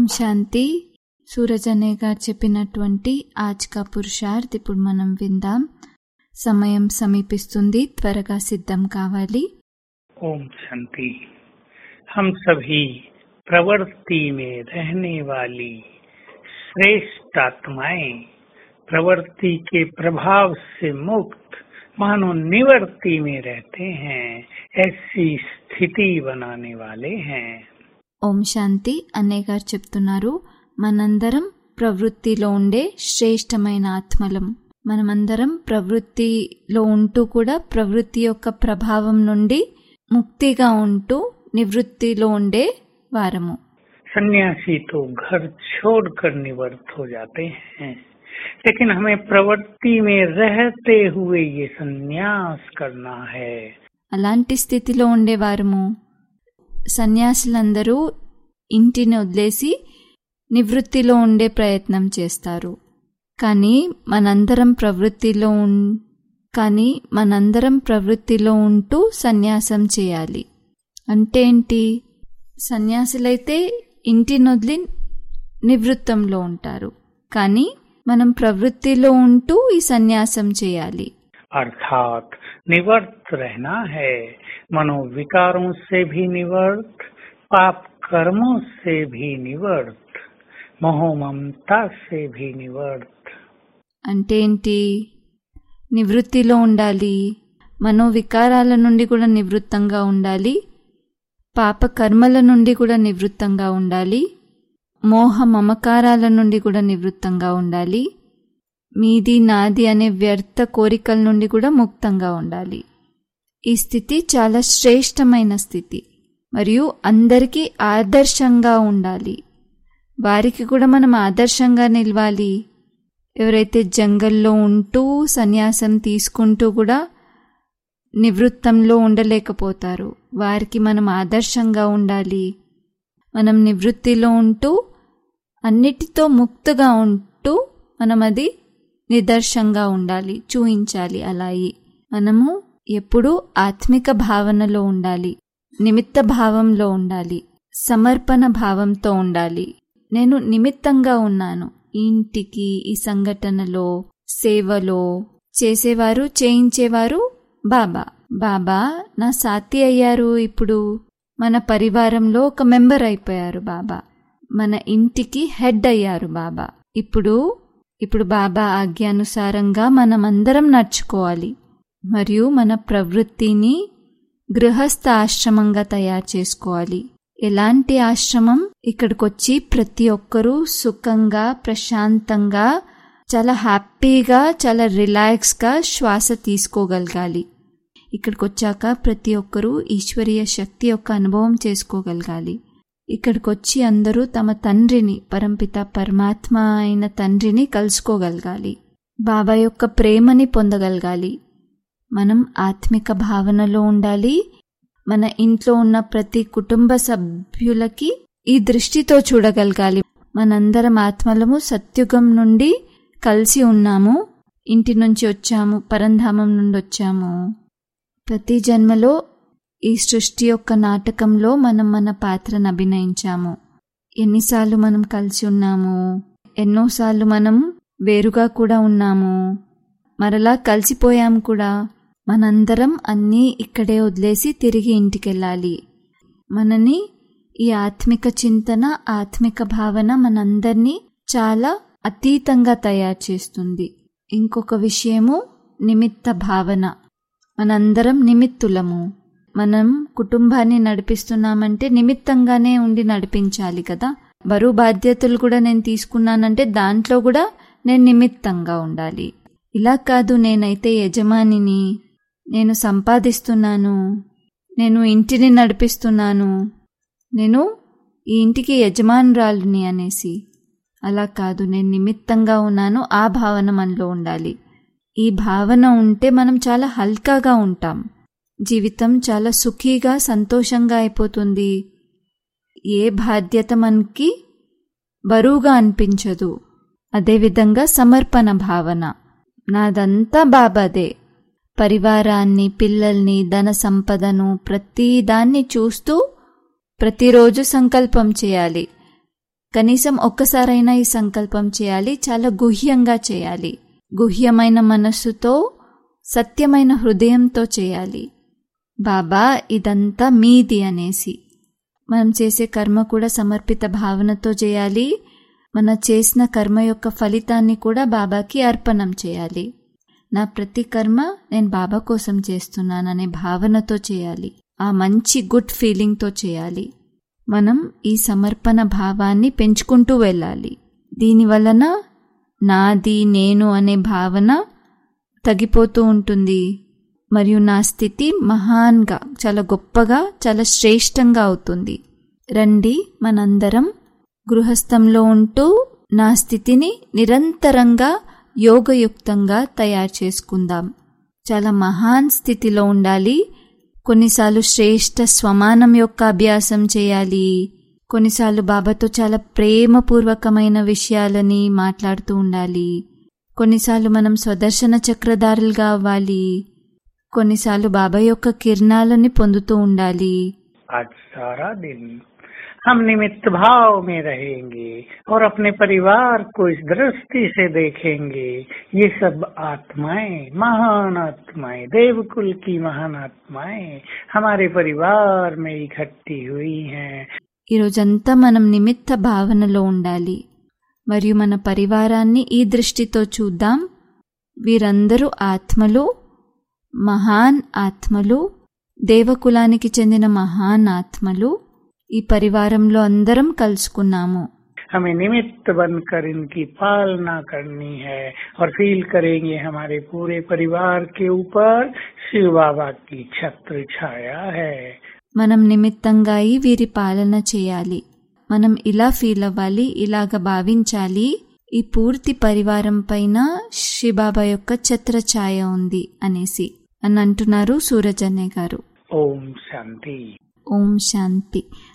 ఓం శాంతి సూరజ్ అనే గారు చెప్పినటువంటి ఆజ్ కా పురుషార్థ్ ఇప్పుడు మనం విందాం సమయం సమీపిస్తుంది త్వరగా సిద్ధం కావాలి ओम शांति हम सभी प्रवृत्ति में रहने वाली श्रेष्ठ आत्माएं प्रवृत्ति के प्रभाव से मुक्त मानो निवर्ति में रहते हैं ऐसी स्थिति बनाने वाले हैं ఓం శాంతి అనే గారు చెప్తున్నారు మనందరం ప్రవృత్తిలో ఉండే శ్రేష్టమైన ఆత్మలం మనమందరం ప్రవృత్తిలో ఉంటూ కూడా ప్రవృత్తి యొక్క ప్రభావం నుండి ముక్తిగా ఉంటూ నివృత్తిలో ఉండే వారము सन्यासी तो घर छोड़कर निवृत्त हो जाते हैं लेकिन हमें प्रवृत्ति में रहते हुए ये संन्यास करना है అలాంటి స్థితిలో ఉండేవారము సన్యాసులందరూ ఇంటిని వదిలేసి నివృత్తిలో ఉండే ప్రయత్నం చేస్తారు కానీ మనందరం ప్రవృత్తిలో ఉన్ కానీ మనందరం ప్రవృత్తిలో ఉంటూ సన్యాసం చేయాలి అంటే ఏంటి సన్యాసులైతే ఇంటిని వదిలి నివృత్తంలో ఉంటారు కానీ మనం ప్రవృత్తిలో ఉంటూ ఈ సన్యాసం చేయాలి अर्थात निवर्त रहना है मनोविकारों से भी निवर्त पाप कर्मों से भी निवर्त मोह ममता से भी निवर्त అంటే ఏంటి నివృత్తిలో ఉండాలి మనోవికారాల నుండి కూడా నివృత్తంగా ఉండాలి పాప కర్మల నుండి కూడా నివృత్తంగా ఉండాలి మోహ మమకారాల నుండి కూడా నివృత్తంగా ఉండాలి మీది నాది అనే వ్యర్థ కోరికల నుండి కూడా ముక్తంగా ఉండాలి ఈ స్థితి చాలా శ్రేష్టమైన స్థితి మరియు అందరికీ ఆదర్శంగా ఉండాలి వారికి కూడా మనం ఆదర్శంగా నిలవాలి ఎవరైతే జంగల్లో ఉంటూ సన్యాసం తీసుకుంటూ కూడా నివృత్తంలో ఉండలేకపోతారు వారికి మనం ఆదర్శంగా ఉండాలి మనం నివృత్తిలో ఉంటూ అన్నిటితో ముక్తగా ఉంటూ మనం అది నిదర్శంగా ఉండాలి చూయించాలి అలాయి మనము ఎప్పుడూ ఆత్మిక భావనలో ఉండాలి నిమిత్త భావంలో ఉండాలి సమర్పణ భావంతో ఉండాలి నేను నిమిత్తంగా ఉన్నాను ఈ ఇంటికి ఈ సంఘటనలో సేవలో చేసేవారు చేయించేవారు బాబా బాబా నా సాతి అయ్యారు ఇప్పుడు మన పరివారంలో ఒక మెంబర్ అయిపోయారు బాబా మన ఇంటికి హెడ్ అయ్యారు బాబా ఇప్పుడు ఇప్పుడు బాబా ఆజ్ఞానుసారంగా మనమందరం నడుచుకోవాలి మరియు మన ప్రవృత్తిని గృహస్థ ఆశ్రమంగా తయారు చేసుకోవాలి ఎలాంటి ఆశ్రమం ఇక్కడికొచ్చి ప్రతి ఒక్కరూ సుఖంగా ప్రశాంతంగా చాలా హ్యాపీగా చాలా రిలాక్స్గా శ్వాస తీసుకోగలగాలి ఇక్కడికి వచ్చాక ప్రతి ఒక్కరూ ఈశ్వరీయ శక్తి యొక్క అనుభవం చేసుకోగలగాలి ఇక్కడికి వచ్చి అందరూ తమ తండ్రిని పరంపిత పరమాత్మ అయిన తండ్రిని కలుసుకోగలగాలి బాబా యొక్క ప్రేమని పొందగలగాలి మనం ఆత్మిక భావనలో ఉండాలి మన ఇంట్లో ఉన్న ప్రతి కుటుంబ సభ్యులకి ఈ దృష్టితో చూడగలగాలి మనందరం ఆత్మలము సత్యుగం నుండి కలిసి ఉన్నాము ఇంటి నుంచి వచ్చాము పరంధామం నుండి వచ్చాము ప్రతి జన్మలో ఈ సృష్టి యొక్క నాటకంలో మనం మన పాత్రను అభినయించాము ఎన్నిసార్లు మనం కలిసి ఉన్నాము ఎన్నోసార్లు మనం వేరుగా కూడా ఉన్నాము మరలా కలిసిపోయాం కూడా మనందరం అన్నీ ఇక్కడే వదిలేసి తిరిగి ఇంటికెళ్ళాలి మనని ఈ ఆత్మిక చింతన ఆత్మిక భావన మనందరినీ చాలా అతీతంగా తయారు చేస్తుంది ఇంకొక విషయము నిమిత్త భావన మనందరం నిమిత్తులము మనం కుటుంబాన్ని నడిపిస్తున్నామంటే నిమిత్తంగానే ఉండి నడిపించాలి కదా బరువు బాధ్యతలు కూడా నేను తీసుకున్నానంటే దాంట్లో కూడా నేను నిమిత్తంగా ఉండాలి ఇలా కాదు నేనైతే యజమానిని నేను సంపాదిస్తున్నాను నేను ఇంటిని నడిపిస్తున్నాను నేను ఈ ఇంటికి యజమానురాలుని అనేసి అలా కాదు నేను నిమిత్తంగా ఉన్నాను ఆ భావన మనలో ఉండాలి ఈ భావన ఉంటే మనం చాలా హల్కాగా ఉంటాం జీవితం చాలా సుఖీగా సంతోషంగా అయిపోతుంది ఏ బాధ్యత మనకి బరువుగా అనిపించదు అదేవిధంగా సమర్పణ భావన నాదంతా బాబాదే పరివారాన్ని పిల్లల్ని ధన సంపదను ప్రతి దాన్ని చూస్తూ ప్రతిరోజు సంకల్పం చేయాలి కనీసం ఒక్కసారైనా ఈ సంకల్పం చేయాలి చాలా గుహ్యంగా చేయాలి గుహ్యమైన మనస్సుతో సత్యమైన హృదయంతో చేయాలి బాబా ఇదంతా మీది అనేసి మనం చేసే కర్మ కూడా సమర్పిత భావనతో చేయాలి మన చేసిన కర్మ యొక్క ఫలితాన్ని కూడా బాబాకి అర్పణం చేయాలి నా ప్రతి కర్మ నేను బాబా కోసం చేస్తున్నాననే భావనతో చేయాలి ఆ మంచి గుడ్ ఫీలింగ్తో చేయాలి మనం ఈ సమర్పణ భావాన్ని పెంచుకుంటూ వెళ్ళాలి దీని వలన నాది నేను అనే భావన తగ్గిపోతూ ఉంటుంది మరియు నా స్థితి మహాన్గా చాలా గొప్పగా చాలా శ్రేష్టంగా అవుతుంది రండి మనందరం గృహస్థంలో ఉంటూ నా స్థితిని నిరంతరంగా యోగయుక్తంగా తయారు చేసుకుందాం చాలా మహాన్ స్థితిలో ఉండాలి కొన్నిసార్లు శ్రేష్ట స్వమానం యొక్క అభ్యాసం చేయాలి కొన్నిసార్లు బాబాతో చాలా ప్రేమపూర్వకమైన విషయాలని మాట్లాడుతూ ఉండాలి కొన్నిసార్లు మనం స్వదర్శన చక్రధారులుగా అవ్వాలి కొన్నిసార్లు బాబా యొక్క కిరణాలని పొందుతూ ఉండాలి आज सारा दिन हम निमित्त भाव में रहेंगे और अपने परिवार को इस दृष्टि से देखेंगे ये सब आत्माएं महान आत्माएं देवकुल की महान आत्माएं हमारे परिवार में इकट्ठी हुई हैं ఈరోజంతా మనం నిమిత్త భావనలో ఉండాలి మరియు మన పరివారాన్ని ఈ దృష్టితో చూద్దాం వీరందరూ ఆత్మలు మహాన్ ఆత్మలు దేవకులానికి చెందిన మహాన్ ఆత్మలు ఈ పరివారంలో అందరం కలుసుకున్నాము हमें निमित्त बनकर इनकी पालना करनी है और फील करेंगे हमारे पूरे परिवार के ऊपर शिव बाबा की छत्र छाया है మనం నిమిత్తంగా అయి వీరి పాలన చేయాలి మనం ఇలా ఫీల్ అవ్వాలి ఇలాగ భావించాలి ఈ పూర్తి పరివారం పైన శిబాబా యొక్క ఛత్రఛాయ ఉంది అనేసి అని అంటున్నారు సూరజ్ అన్నయ్య గారు ओम शांति ఓం శాంతి